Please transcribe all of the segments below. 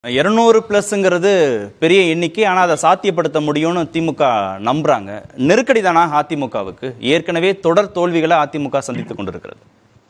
இருநூறு பிளஸ்ங்கிறது பெரிய எண்ணிக்கை ஆனால் அதை சாத்தியப்படுத்த முடியும்னு திமுக நம்புறாங்க நெருக்கடி தானா அதிமுகவுக்கு ஏற்கனவே தொடர் தோல்விகளை அதிமுக சந்தித்துக் கொண்டிருக்கிறது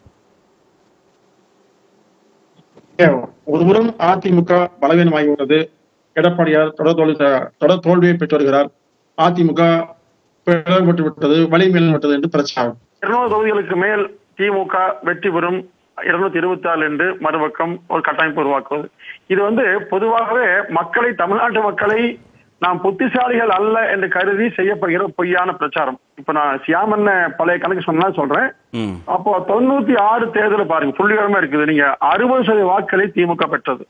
ஒருபுறம் அதிமுக பலவீனமாகிவிட்டது எடப்பாடியார் தொடர் தோல்வி தொடர் தோல்வியை பெற்று வருகிறார் அதிமுக பிளவுபட்டு விட்டது வலிமையில் விட்டது என்று பிரச்சாரம் இருநூறு தொகுதிகளுக்கு மேல் திமுக வெற்றி பெறும் இருநூத்தி இருபத்தி ஆறு என்று மறுபக்கம் ஒரு கட்டமைப்பு உருவாக்குவது இது வந்து பொதுவாகவே மக்களை தமிழ்நாட்டு மக்களை நாம் புத்திசாலிகள் அல்ல என்று கருதி செய்யப்படுகிற பொய்யான பிரச்சாரம் இப்ப நான் சியாமன் பழைய கணக்கு சொன்னா சொல்றேன் ம் அப்போ தொண்ணூத்தி ஆறு தேர்தல் பாருங்க புள்ளிகரமா இருக்குது நீங்க அறுபது சதவீத வாக்குகளை திமுக பெற்றது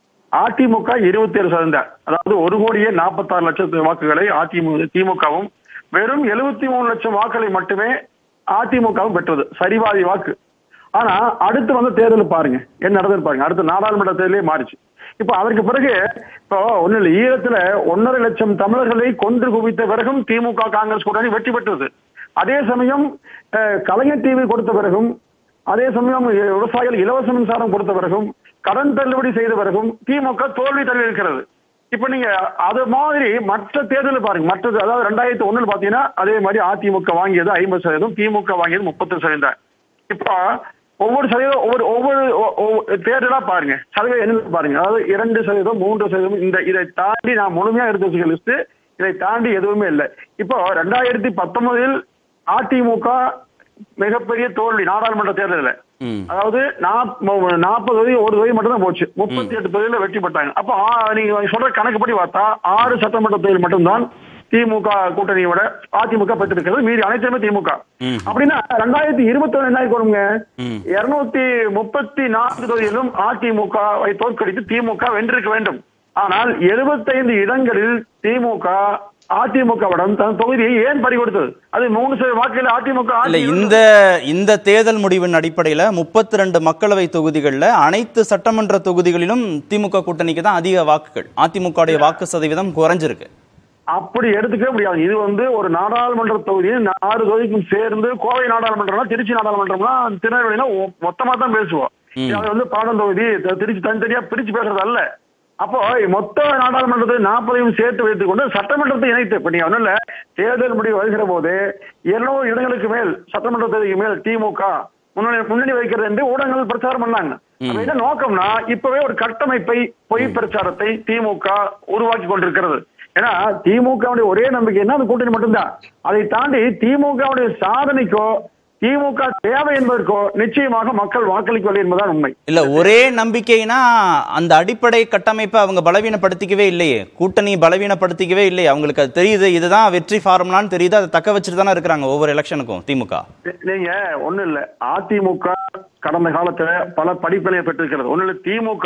அதிமுக இருபத்தி ஏழு சதவீதம் அதாவது ஒரு கோடியே நாற்பத்தி ஆறு லட்சத்து வாக்குகளை அதிமுக திமுகவும் வெறும் எழுபத்தி மூணு லட்சம் வாக்குகளை மட்டுமே அதிமுகவும் பெற்றது சரிவாதி வாக்கு ஆனா அடுத்து வந்த தேர்தல் பாருங்க என்ன நடந்தது பாருங்க அடுத்த நாடாளுமன்ற தேர்தலே மாறிச்சு இப்ப அதற்கு பிறகு இப்போ ஒண்ணு இல்ல ஈழத்துல ஒன்னரை லட்சம் தமிழர்களை கொன்று குவித்த பிறகும் திமுக காங்கிரஸ் கூட்டணி வெற்றி பெற்றது அதே சமயம் அஹ், கலைஞர் டிவி கொடுத்த பிறகும் அதே சமயம் இ- விவசாயிகள் இலவச மின்சாரம் கொடுத்த பிறகும் கடன் தள்ளுபடி செய்த பிறகும் திமுக தோல்வி தள்ளி இருக்கிறது இப்ப நீங்க அது மாதிரி மற்ற தேர்தல் பாருங்க மற்றது அதாவது ரெண்டாயிரத்தி ஒண்ணுல பாத்தீங்கன்னா அதே மாதிரி அதிமுக வாங்கியது ஐம்பது சதவீதம் திமுக வாங்கியது முப்பத்தி சதவீதம் இப்போ ஒவ்வொரு சதவீதம் ஒவ்வொரு ஒவ்வொரு ஒ- ஒவ்வொரு தேர்தலா பாருங்க சதவீதம் என்ன பாருங்க அதாவது இரண்டு சதவீதம் மூன்று சதவீதம் இந்த இதை தாண்டி நான் முழுமையா எடுத்து வச்சுக்க லிஸ்ட் இதை தாண்டி எதுவுமே இல்லை இப்போ ரெண்டாயிரத்தி பத்தொன்பதில் அதிமுக மிகப்பெரிய தோல்வி நாடாளுமன்ற தேர்தலில் ம் அதாவது நாற்பது தொகுதி ஒரு தொகுதி மட்டும் தான் போச்சு முப்பத்தி எட்டு தொகுதியில வெற்றி பெற்றாங்க அப்போ ஆ- நீங்க சொல்ற கணக்குப்படி பார்த்தா ஆறு சட்டமன்ற தொகுதி மட்டும்தான் திமுக கூட்டணியை விட அதிமுக பெற்றிருக்கிறது மீதி அனைத்துமே திமுக ம். அப்படின்னா ரெண்டாயிரத்தி இருபத்தி ஒண்ணு என்ன கொடுங்க ம். இருநூத்தி முப்பத்தி நான்கு தொகுதியிலும் அதிமுகவை தோற்கடித்து திமுக வென்றிருக்க வேண்டும் ஆனால் 75 இடங்களில் திமுக அதிமுகவிடம் தன் தொகுதியை ஏன் பறிகொடுத்தது அது மூணு சதவீத வாக்குகள் அதிமுக இல்ல ஆட்சியில் இந்த இந்த தேர்தல் முடிவின் அடிப்படையில முப்பத்தி ரெண்டு மக்களவை தொகுதிகளில் அனைத்து சட்டமன்ற தொகுதிகளிலும் திமுக கூட்டணிக்கு தான் அதிக வாக்குகள் அதிமுகவுடைய வாக்கு சதவீதம் குறைஞ்சிருக்கு அப்படி எடுத்துக்கவே முடியாது இது வந்து ஒரு நாடாளுமன்ற தொகுதியும் ஆறு தொகுதிக்கும் சேர்ந்து கோவை நாடாளுமன்றம்னா திருச்சி நாடாளுமன்றம்னா திருநெல்வேலினா ஒ- மொத்தமா தான் பேசுவோம் ம். அது வந்து பாடம் தொகுதி த- திருச்சி தனித்தனியா பிரிச்சு பேசுறது அல்ல அப்போ மொத்த நாடாளுமன்றத்தை நாற்பதையும் சேர்த்து வைத்துக் கொண்டு சட்டமன்றத்தை இணைத்து இப்ப நீங்க ஒண்ணும் இல்ல தேர்தல் முடிவு வருகிற போது இருநூறு இடங்களுக்கு மேல் சட்டமன்ற தொகுதிக்கு மேல் திமுக முன்னணி முன்னணி வைக்கிறது என்று ஊடகங்கள் பிரச்சாரம் பண்ணாங்க அப்ப என்ன நோக்கம்னா இப்பவே ஒரு கட்டமைப்பை பொய் பிரச்சாரத்தை திமுக உருவாக்கி கொண்டிருக்கிறது ஏன்னா திமுகவுடைய ஒரே நம்பிக்கை என்ன அந்த கூட்டணி மட்டும்தான் அதை தாண்டி திமுகவுடைய சாதனைக்கோ திமுக தேவை என்பதற்கோ நிச்சயமாக மக்கள் வாக்களிக்கவில்லை என்பதுதான் உண்மை இல்ல ஒரே நம்பிக்கைனா அந்த அடிப்படை கட்டமைப்பை அவங்க பலவீனப்படுத்திக்கவே இல்லையே கூட்டணி பலவீனப்படுத்திக்கவே இல்லையே அவங்களுக்கு அது தெரியுது இதுதான் வெற்றி ஃபார்முலான்னு தெரியுது அதை தக்க வச்சுட்டு தானே இருக்கிறாங்க ஒவ்வொரு எலெக்ஷனுக்கும் திமுக நீ- நீங்க ஒண்ணு இல்ல அதிமுக கடந்த காலத்துல பல படிப்பினையை பெற்றிருக்கிறது ஒண்ணு இல்ல திமுக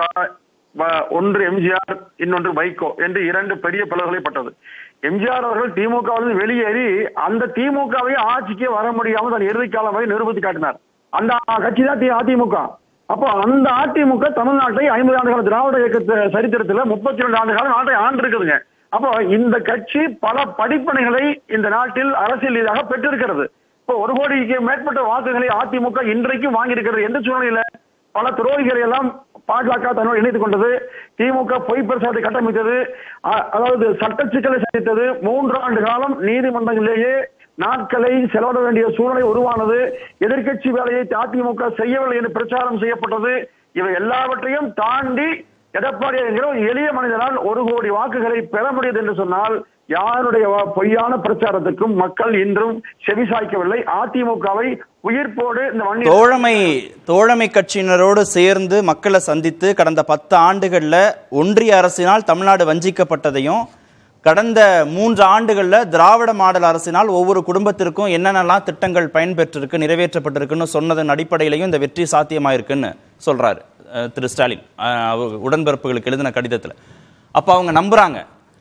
வ- ஒன்று எம்ஜிஆர் இன்னொன்று வைகோ என்று இரண்டு பெரிய பிளவுகளை பட்டது எம்ஜிஆர் அவர்கள் திமுகவிலிருந்து வெளியேறி அந்த திமுகவை ஆட்சிக்கே வர முடியாமல் தன் இறுதி காலம் வரை நிரூபித்து காட்டினார் அந்த கட்சி தான் தி- அதிமுக அப்போ அந்த அதிமுக தமிழ்நாட்டை ஐம்பது ஆண்டு கால திராவிட இயக்க சரித்திரத்துல முப்பத்தி ரெண்டு ஆண்டு காலம் நாட்டை ஆண்டு இருக்குதுங்க அப்போ இந்த கட்சி பல படிப்பனைகளை இந்த நாட்டில் அரசியல் ரீதியாக பெற்றிருக்கிறது இப்போ ஒரு கோடிக்கு மேற்பட்ட வாக்குகளை அதிமுக இன்றைக்கும் வாங்கியிருக்கிறது எந்த சூழ்நிலையில பல துரோகிகளை எல்லாம் பாஜக தன்னோடு இணைத்துக் கொண்டது திமுக பொய் பிரச்சாரத்தை கட்டமைத்தது அ- அதாவது சட்ட சிக்கலை சந்தித்தது மூன்று ஆண்டு காலம் நீதிமன்றங்களிலேயே நாட்களை செலவிட வேண்டிய சூழ்நிலை உருவானது எதிர்க்கட்சி வேலையை அதிமுக செய்யவில்லை என்று பிரச்சாரம் செய்யப்பட்டது இவை எல்லாவற்றையும் தாண்டி எடப்பாடி என்கிற ஒரு எளிய மனிதனால் ஒரு கோடி வாக்குகளை பெற முடியுது என்று சொன்னால் யாருடைய வா- பொய்யான பிரச்சாரத்துக்கும் மக்கள் இன்றும் செவிசாய்க்கவில்லை அதிமுகவை உயிர்ப்போடு இந்த மண்ணில் தோழமை தோழமை கட்சியினரோடு சேர்ந்து மக்களை சந்தித்து கடந்த பத்து ஆண்டுகள்ல ஒன்றிய அரசினால் தமிழ்நாடு வஞ்சிக்கப்பட்டதையும் கடந்த மூன்று ஆண்டுகள்ல திராவிட மாடல் அரசினால் ஒவ்வொரு குடும்பத்திற்கும் என்னென்னலாம் திட்டங்கள் பயன்பெற்றிருக்கு நிறைவேற்றப்பட்டிருக்குன்னு சொன்னதன் அடிப்படையிலையும் இந்த வெற்றி சாத்தியமாயிருக்குன்னு சொல்றாரு அஹ், திரு ஸ்டாலின் அஹ், அவர் உடன்பிறப்புகளுக்கு எழுதின கடிதத்துல அப்ப அவங்க நம்புறாங்க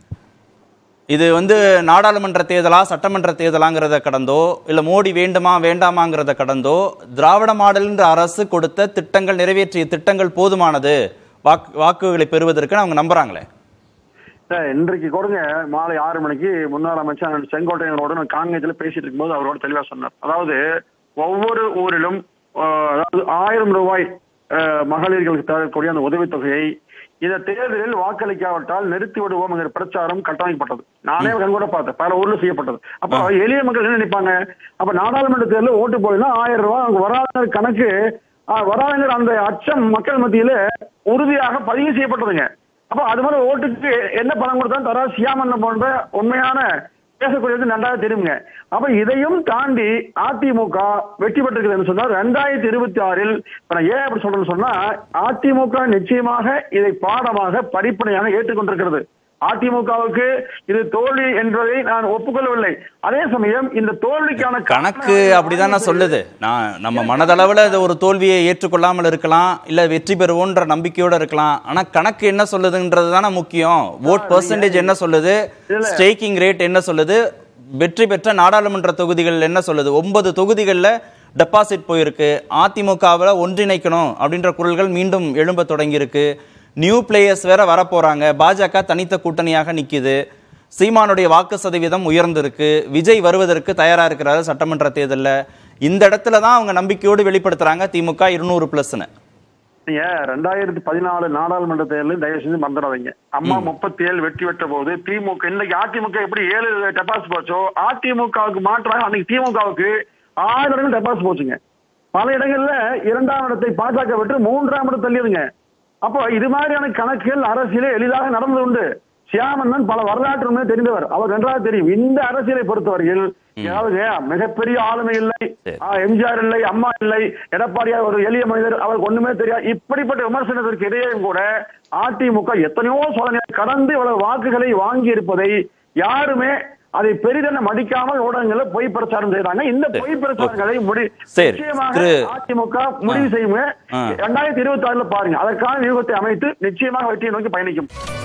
இது வந்து நாடாளுமன்ற தேர்தலா சட்டமன்ற தேர்தலாங்கிறத கடந்தோ இல்ல மோடி வேண்டுமா வேண்டாமாங்கிறத கடந்தோ திராவிட மாடல்ன்ற அரசு கொடுத்த திட்டங்கள் நிறைவேற்றிய திட்டங்கள் போதுமானது வாக்கு வாக்குகளை பெறுவதற்கு அவங்க நம்புறாங்களே சார், இன்றைக்கு கொடுங்க மாலை ஆறு மணிக்கு முன்னாள் அமைச்சர் செங்கோட்டையனோட நான் காங்கேயத்தில் பேசிட்டு இருக்கும்போது அவரோட தெளிவா சொன்னார் அதாவது ஒவ்வொரு ஊரிலும் ஆஹ், அதாவது ஆயிரம் ரூபாய் ஆஹ், மகளிர்களுக்கு தரக்கூடிய அந்த உதவித்தொகையை இந்த தேர்தலில் வாக்களிக்காவிட்டால் நிறுத்தி விடுவோம் என்கிற பிரச்சாரம் கட்டமைக்கப்பட்டது நானே கண்கூட பார்த்தேன் பல ஊர்ல செய்யப்பட்டது அப்போ எளிய மக்கள் என்ன நினைப்பாங்க அப்ப நாடாளுமன்ற தேர்தலில் ஓட்டு போயினா ஆயிரம் ரூபாய் அவங்க வராத கணக்கு ஆ, வராதுங்கிற அந்த அச்சம் மக்கள் மத்தியில உறுதியாக பதிவு செய்யப்பட்டதுங்க அப்போ அது மாதிரி ஓட்டுக்கு என்ன பணம் கொடுத்தா தரா சியாமண்ணன் போன்ற உண்மையான பேசக்கூடியது நன்றாக தெரியுங்க அப்ப இதையும் தாண்டி அதிமுக வெற்றி பெற்றிருக்குதுன்னு சொன்னா ரெண்டாயிரத்தி இருபத்தி ஆறில் இப்ப நான் ஏன் அப்படி சொல்றேன்னு சொன்னா அதிமுக நிச்சயமாக இதை பாடமாக படிப்பனையாக ஏற்றுக்கொண்டிருக்கிறது அதிமுகவுக்கு இது தோல்வி என்பதை நான் ஒப்புக்கொள்ளவில்லை அதே சமயம் இந்த தோல்விக்கான கணக்கு அப்படிதானே சொல்லுது நான் நம்ம மனதளவுல இது ஒரு தோல்வியை ஏற்றுக்கொள்ளாமல் இருக்கலாம் இல்ல வெற்றி பெறுவோன்ற நம்பிக்கையோட இருக்கலாம் ஆனா கணக்கு என்ன சொல்லுதுன்றது தானே முக்கியம் ஓட் பர்சன்டேஜ் என்ன சொல்லுது ஸ்டேக்கிங் ரேட் என்ன சொல்லுது வெற்றி பெற்ற நாடாளுமன்ற தொகுதிகள் என்ன சொல்லுது ஒன்பது தொகுதிகள்ல டெபாசிட் போயிருக்கு அதிமுகவில் ஒன்றிணைக்கணும் அப்படின்ற குரல்கள் மீண்டும் எழும்ப தொடங்கியிருக்கு நியூ பிளேயர்ஸ் வேற வரப்போறாங்க பாஜக தனித்த கூட்டணியாக நிக்குது சீமானுடைய வாக்கு சதவீதம் உயர்ந்திருக்கு விஜய் வருவதற்கு தயாரா இருக்கிறாரு சட்டமன்ற தேர்தல்ல இந்த இடத்துல தான் அவங்க நம்பிக்கையோடு வெளிப்படுத்துறாங்க திமுக இருநூறு பிளஸ்னு நீங்க ரெண்டாயிரத்தி பதினாலு நாடாளுமன்ற தேர்தலில் தயவு செஞ்சு மறந்துடாதீங்க அம்மா முப்பத்தி ஏழு வெற்றி பெற்ற போது திமுக இன்னைக்கு அதிமுக எப்படி ஏழு டெபாசிட் போச்சோ அதிமுகவுக்கு மாற்றாக அன்னைக்கு திமுகவுக்கு ஆயிரம் இடங்கள் டெபாசிட் போச்சுங்க பல இடங்கள்ல இரண்டாம் இடத்தை பாஜக விட்டு மூன்றாம் இடம் தள்ளியதுங்க அப்போ இது மாதிரியான கணக்குகள் அரசியலே எளிதாக நடந்தது உண்டு சியாமன்னன் பல வரலாற்று உண்மையை தெரிந்தவர் அவர் நன்றாக தெரியும் இந்த அரசியலை பொறுத்தவரையில் அதாவது மிகப்பெரிய ஆளுமை இல்லை சரி. ஆ, எம்ஜிஆர் இல்லை அம்மா இல்லை எடப்பாடியார் ஒரு எளிய மனிதர் அவருக்கு ஒண்ணுமே தெரியாது இப்படிப்பட்ட விமர்சனத்திற்கு இடையேயும் கூட அதிமுக எத்தனையோ சோதனை கடந்து இவ்வளவு வாக்குகளை வாங்கி இருப்பதை யாருமே அதை பெரிதென மடிக்காமல் ஊடகங்கள்ல பொய் பிரச்சாரம் செய்யறாங்க இந்த பொய் பிரச்சாரங்களை முடி சரி. நிச்சயமாக திரு- அதிமுக முடிவு செய்யுங்க ஆ. ரெண்டாயிரத்தி இருபத்தி ஆறுல பாருங்க அதற்கான வியூகத்தை அமைத்து நிச்சயமாக வெற்றியை நோக்கி பயணிக்கும்